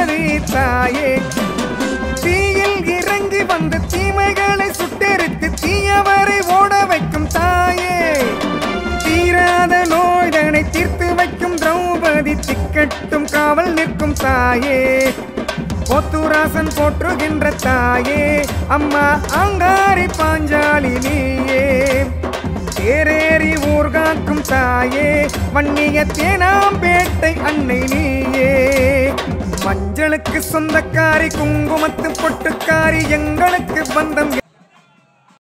திரௌபதி தாயே தீயில் இறங்கி வந்து தீமைகளை சுட்டெரித்து தீயவரை ஓட வைக்கும் தாயே தீராத நோய்தனை தீர்த்து வைக்கும் திரௌபதி திக்கட்டும் காவல் நிற்கும் தாயே போத்துராசன் போற்றுகின்ற தாயே அம்மா அங்காரி பாஞ்சாலி நீயே தேரேறி ஊர்காக்கும் தாயே வன்னிய தேனாம்பேட்டை அன்னை நீயே மஞ்சளுக்கு சொந்தக்காரி குங்குமத்து பொட்டுக்காரி எங்களுக்கு பந்தம்